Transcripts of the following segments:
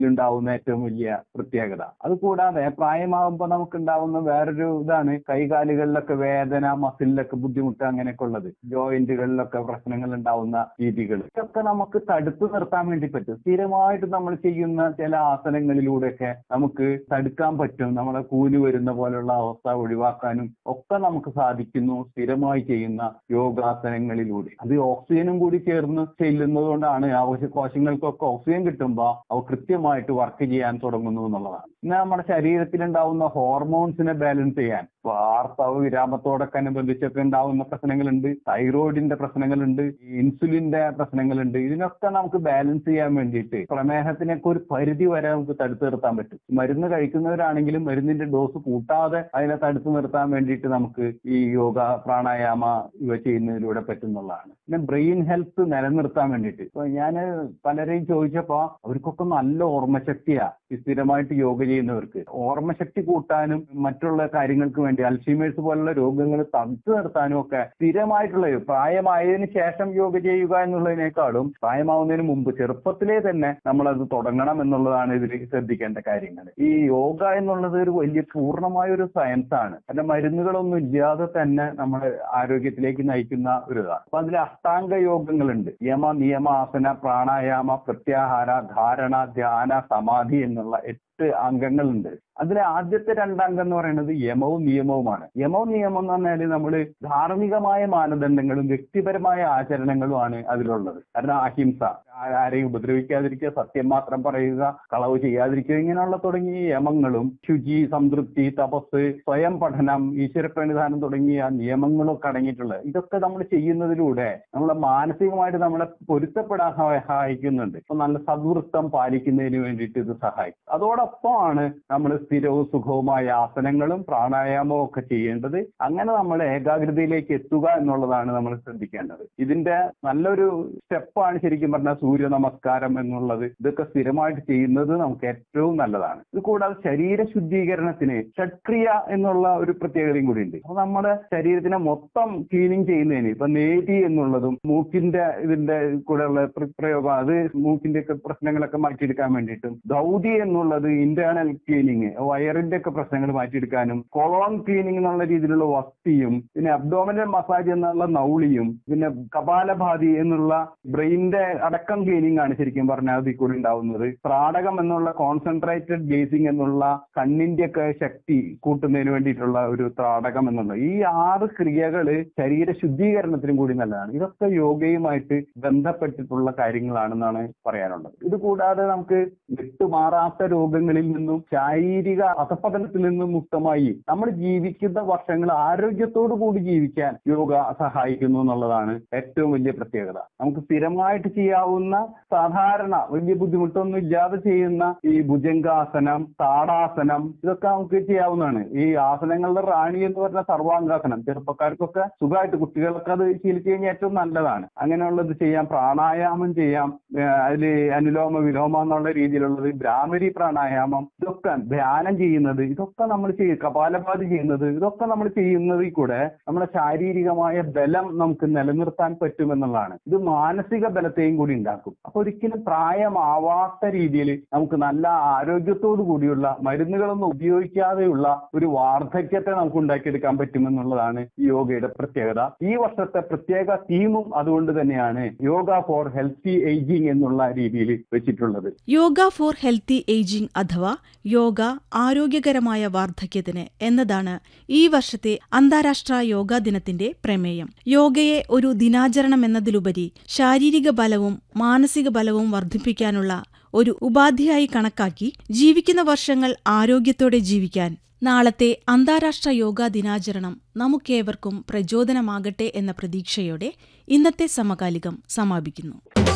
ഉണ്ടാവുന്ന ഏറ്റവും വലിയ പ്രത്യേകത അത് കൂടാതെ പ്രായമാകുമ്പോൾ നമുക്ക് ഉണ്ടാവുന്ന വേറൊരു ഇതാണ് കൈകാലുകളിലൊക്കെ വേദന മസിലിലൊക്കെ ബുദ്ധിമുട്ട് അങ്ങനെയൊക്കെ ഉള്ളത് ജോയിന്റുകളിലൊക്കെ പ്രശ്നങ്ങൾ ഉണ്ടാവുന്ന രീതികൾ ഇതൊക്കെ നമുക്ക് തടുത്തു നിർത്താൻ വേണ്ടി പറ്റും സ്ഥിരമായിട്ട് നമ്മൾ ചെയ്യുന്ന ചില ആസനങ്ങളിലൂടെയൊക്കെ നമുക്ക് തടുക്കാൻ പറ്റും നമ്മളെ കൂലി വരുന്ന പോലുള്ള അവസ്ഥ ഒഴിവാക്കാനും ഒക്കെ നമുക്ക് സാധിക്കുന്നു സ്ഥിരമായി ചെയ്യുന്ന യോഗാസനങ്ങളിലൂടെ അത് ഓക്സിജനും കൂടി ചേർന്ന് ചെല്ലുന്നത് കൊണ്ടാണ് ആവശ്യ കോശങ്ങൾക്കൊക്കെ ഓക്സിജൻ കിട്ടുമ്പോൾ അവ കൃത്യമായിട്ട് വർക്ക് ചെയ്യാൻ തുടങ്ങുന്നു എന്നുള്ളതാണ് പിന്നെ നമ്മുടെ ശരീരത്തിലുണ്ടാവുന്ന ഹോർമോൺസിനെ ബാലൻസ് ചെയ്യാൻ ഇപ്പൊ ആർത്തവ വിരാമത്തോടൊക്കെ അനുബന്ധിച്ചൊക്കെ ഉണ്ടാവുന്ന പ്രശ്നങ്ങളുണ്ട് തൈറോയിഡിന്റെ പ്രശ്നങ്ങളുണ്ട് ഇൻസുലിന്റെ പ്രശ്നങ്ങളുണ്ട് ഇതിനൊക്കെ നമുക്ക് ബാലൻസ് ചെയ്യാൻ വേണ്ടിയിട്ട് പ്രമേഹത്തിനൊക്കെ ഒരു പരിധി വരെ നമുക്ക് തടുത്തു നിർത്താൻ പറ്റും മരുന്ന് കഴിക്കുന്നവരാണെങ്കിലും മരുന്നിന്റെ ഡോസ് കൂട്ടാതെ അതിനെ തടുത്തു നിർത്താൻ വേണ്ടിയിട്ട് നമുക്ക് ഈ യോഗ പ്രാണായാമ ഇവ ചെയ്യുന്നതിലൂടെ പറ്റുന്നുള്ളതാണ് പിന്നെ ബ്രെയിൻ ഹെൽത്ത് നിലനിർത്താൻ വേണ്ടിയിട്ട് ഇപ്പൊ ഞാൻ പലരെയും ചോദിച്ചപ്പോ അവർക്കൊക്കെ നല്ല ഓർമ്മശക്തിയാ ഈ സ്ഥിരമായിട്ട് യോഗ ചെയ്യുന്നവർക്ക് ഓർമ്മശക്തി കൂട്ടാനും മറ്റുള്ള കാര്യങ്ങൾക്ക് വേണ്ടി അൽഷിമേഴ്സ് പോലുള്ള രോഗങ്ങൾ തടുത്തു നിർത്താനും ഒക്കെ സ്ഥിരമായിട്ടുള്ള പ്രായമായതിനു ശേഷം യോഗ ചെയ്യുക എന്നുള്ളതിനേക്കാളും പ്രായമാവുന്നതിന് മുമ്പ് ചെറുപ്പത്തിലേ തന്നെ നമ്മളത് തുടങ്ങണം എന്നുള്ളതാണ് ഇതിൽ ശ്രദ്ധിക്കേണ്ട കാര്യങ്ങൾ ഈ യോഗ എന്നുള്ളത് ഒരു വലിയ പൂർണ്ണമായ ഒരു സയൻസ് ആണ് അതിന്റെ മരുന്നുകളൊന്നും ഇല്ലാതെ തന്നെ നമ്മളെ ആരോഗ്യത്തിലേക്ക് നയിക്കുന്ന ഒരു ഇതാണ് അപ്പൊ അതിൽ അഷ്ടാംഗ യോഗങ്ങളുണ്ട് യമ നിയമ ആസന പ്രാണായാമ പ്രത്യാഹാര ധാരണ ധ്യാന സമാധി എന്നുള്ള എട്ട് അംഗങ്ങളുണ്ട് അതിലെ ആദ്യത്തെ രണ്ടംഗം എന്ന് പറയുന്നത് യമവും നിയമവുമാണ് യമവും നിയമം എന്ന് പറഞ്ഞാൽ നമ്മൾ ധാർമ്മികമായ മാനദണ്ഡങ്ങളും വ്യക്തിപരമായ ആചരണങ്ങളുമാണ് അതിലുള്ളത് കാരണം അഹിംസ ആ- ആരെയും ഉപദ്രവിക്കാതിരിക്കുക സത്യം മാത്രം പറയുക കളവ് ചെയ്യാതിരിക്കുക ഇങ്ങനെയുള്ള തുടങ്ങിയ യമങ്ങളും ശുചി സംതൃപ്തി തപസ് സ്വയം പഠനം ഈശ്വര പ്രണിധാനം തുടങ്ങിയ നിയമങ്ങളൊക്കെ അടങ്ങിയിട്ടുള്ളത് ഇതൊക്കെ നമ്മൾ ചെയ്യുന്നതിലൂടെ നമ്മളെ മാനസികമായിട്ട് നമ്മളെ പൊരുത്തപ്പെടാൻ സഹാ- സഹായിക്കുന്നുണ്ട് ഇപ്പൊ നല്ല സദ്വൃത്തം പാലിക്കുന്നതിന് വേണ്ടിയിട്ട് ഇത് സഹായിക്കും അതോടൊപ്പമാണ് നമ്മൾ സ്ഥിരവും സുഖവുമായ ആസനങ്ങളും പ്രാണായാമവും ഒക്കെ ചെയ്യേണ്ടത് അങ്ങനെ നമ്മൾ ഏകാഗ്രതയിലേക്ക് എത്തുക എന്നുള്ളതാണ് നമ്മൾ ശ്രദ്ധിക്കേണ്ടത് ഇതിന്റെ നല്ലൊരു സ്റ്റെപ്പാണ് ശരിക്കും പറഞ്ഞാൽ സൂര്യ നമസ്കാരം എന്നുള്ളത് ഇതൊക്കെ സ്ഥിരമായിട്ട് ചെയ്യുന്നത് നമുക്ക് ഏറ്റവും നല്ലതാണ് ഇത് കൂടാതെ ശരീര ശുദ്ധീകരണത്തിന് ഷഡ്ക്രിയ എന്നുള്ള ഒരു പ്രത്യേകതയും കൂടി ഉണ്ട് അപ്പൊ നമ്മുടെ ശരീരത്തിനെ മൊത്തം ക്ലീനിങ് ചെയ്യുന്നതിന് ഇപ്പൊ നേതി എന്നുള്ളതും മൂക്കിന്റെ ഇതിന്റെ കൂടെയുള്ള പ്ര- പ്രയോഗം അത് മൂക്കിന്റെ ഒക്കെ പ്രശ്നങ്ങളൊക്കെ മാറ്റിയെടുക്കാൻ വേണ്ടിയിട്ടും ദൗതി എന്നുള്ളത് ഇന്റേണൽ ക്ലീനിങ് വയറിന്റെ ഒക്കെ പ്രശ്നങ്ങൾ മാറ്റിയെടുക്കാനും കൊളോൺ ക്ലീനിങ് എന്നുള്ള രീതിയിലുള്ള വസ്തിയും പിന്നെ അബ്ഡോമിനൽ മസാജ് എന്നുള്ള നൗളിയും പിന്നെ കപാലഭാതി എന്നുള്ള ബ്രെയിനിന്റെ അടക്കം ക്ലീനിങ് ആണ് ശരിക്കും പറഞ്ഞാൽ അതിൽ കൂടി ഉണ്ടാവുന്നത് പ്രാടകം എന്നുള്ള കോൺസെൻട്രേറ്റഡ് ഗേസിംഗ് എന്നുള്ള കണ്ണിന്റെ ഒക്കെ ശക്തി കൂട്ടുന്നതിന് വേണ്ടിയിട്ടുള്ള ഒരു ത്രാടകം എന്നുള്ള ഈ ആറ് ക്രിയകള് ശരീര ശുദ്ധീകരണത്തിനും കൂടി നല്ലതാണ് ഇതൊക്കെ യോഗയുമായിട്ട് ബന്ധപ്പെട്ടിട്ടുള്ള കാര്യങ്ങളാണെന്നാണ് പറയാനുള്ളത് ഇത് കൂടാതെ നമുക്ക് വിട്ടുമാറാത്ത രോഗങ്ങളിൽ നിന്നും ശാരീരിക അധപതനത്തിൽ നിന്നും മുക്തമായി നമ്മൾ ജീവിക്കുന്ന വർഷങ്ങൾ ആരോഗ്യത്തോടു കൂടി ജീവിക്കാൻ യോഗ സഹായിക്കുന്നു എന്നുള്ളതാണ് ഏറ്റവും വലിയ പ്രത്യേകത നമുക്ക് സ്ഥിരമായിട്ട് ചെയ്യാവുന്ന സാധാരണ വലിയ ബുദ്ധിമുട്ടൊന്നും ഇല്ലാതെ ചെയ്യുന്ന ഈ ഭുജംഗാസനം താടാസനം ഇതൊക്കെ നമുക്ക് ചെയ്യാവുന്നതാണ് ഈ ആസനങ്ങളുടെ റാണി എന്ന് പറഞ്ഞ സർവാംഗാസനം ചെറുപ്പക്കാർക്കൊക്കെ സുഖമായിട്ട് കുട്ടികൾക്ക് അത് ശീലിച്ചു കഴിഞ്ഞാൽ ഏറ്റവും നല്ലതാണ് അങ്ങനെയുള്ളത് ചെയ്യാം പ്രാണായാമം ചെയ്യാം അതിൽ അനുലോമ വിലോമ എന്നുള്ള രീതിയിലുള്ളത് ഭ്രാമരി പ്രാണായാമം ഇതൊക്കെ ധ്യാനം ചെയ്യുന്നത് ഇതൊക്കെ നമ്മൾ ചെയ്യും കപാലഭാതി ചെയ്യുന്നത് ഇതൊക്കെ നമ്മൾ ചെയ്യുന്നതിൽ കൂടെ നമ്മുടെ ശാരീരികമായ ബലം നമുക്ക് നിലനിർത്താൻ പറ്റുമെന്നുള്ളതാണ് ഇത് മാനസിക ബലത്തെയും കൂടി ഉണ്ടാക്കും അപ്പൊ ഒരിക്കലും പ്രായമാവാത്ത രീതിയിൽ നമുക്ക് നല്ല ആരോഗ്യത്തോടു കൂടിയുള്ള മരുന്നുകളൊന്നും ഉപയോഗിക്കാതെയുള്ള ഒരു വാർദ്ധക്യത്തെ നമുക്ക് ഉണ്ടാക്കിയെടുക്കാൻ പറ്റുമെന്നുള്ളതാണ് ഈ യോഗയുടെ പ്രത്യേകത ഈ വർഷത്തെ പ്രത്യേക തീമും അതുകൊണ്ട് തന്നെയാണ് യോഗ ഫോർ ഹെൽത്തി ഏജിങ് എന്നുള്ള രീതിയിൽ വെച്ചിട്ടുള്ളത് യോഗ ഫോർ ഹെൽത്തി ഏജിംഗ് അഥവാ യോഗ ആരോഗ്യകരമായ വാർദ്ധക്യത്തിന് എന്നതാണ് ഈ വർഷത്തെ അന്താരാഷ്ട്ര യോഗാ ദിനത്തിന്റെ പ്രമേയം യോഗയെ ഒരു ദിനാചരണം എന്നതിലുപരി ശാരീരിക ബലവും മാനസിക ബലവും വർദ്ധിപ്പിക്കാനുള്ള ഒരു ഉപാധിയായി കണക്കാക്കി ജീവിക്കുന്ന വർഷങ്ങൾ ആരോഗ്യത്തോടെ ജീവിക്കാൻ നാളത്തെ അന്താരാഷ്ട്ര യോഗാ ദിനാചരണം നമുക്കേവർക്കും പ്രചോദനമാകട്ടെ എന്ന പ്രതീക്ഷയോടെ ഇന്നത്തെ സമകാലികം സമാപിക്കുന്നു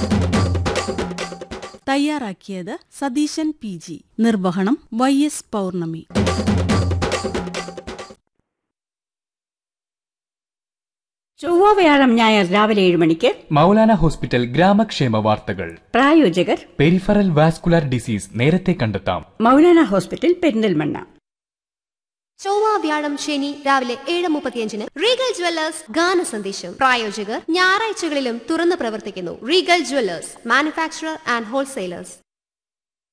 തയ്യാറാക്കിയത് സതീശൻ പി ജി നിർവഹണം വൈ എസ് പൗർണമി ചൊവ്വ വ്യാഴം ഞായർ രാവിലെ ഏഴ് മണിക്ക് മൗലാന ഹോസ്പിറ്റൽ ഗ്രാമക്ഷേമ വാർത്തകൾ പ്രായോജകർ പെരിഫറൽ വാസ്കുലർ ഡിസീസ് നേരത്തെ കണ്ടെത്താം മൗലാന ഹോസ്പിറ്റൽ പെരിന്തൽമണ്ണ ചൊവ്വ വ്യാഴം ശനി രാവിലെ ഏഴ് മുപ്പത്തിയഞ്ചിന് റീഗൽ ജ്വല്ലേഴ്സ് ഗാന സന്ദേശം പ്രായോജകർ ഞായറാഴ്ചകളിലും തുറന്നു പ്രവർത്തിക്കുന്നു Regal jewellers manufacturer and wholesalers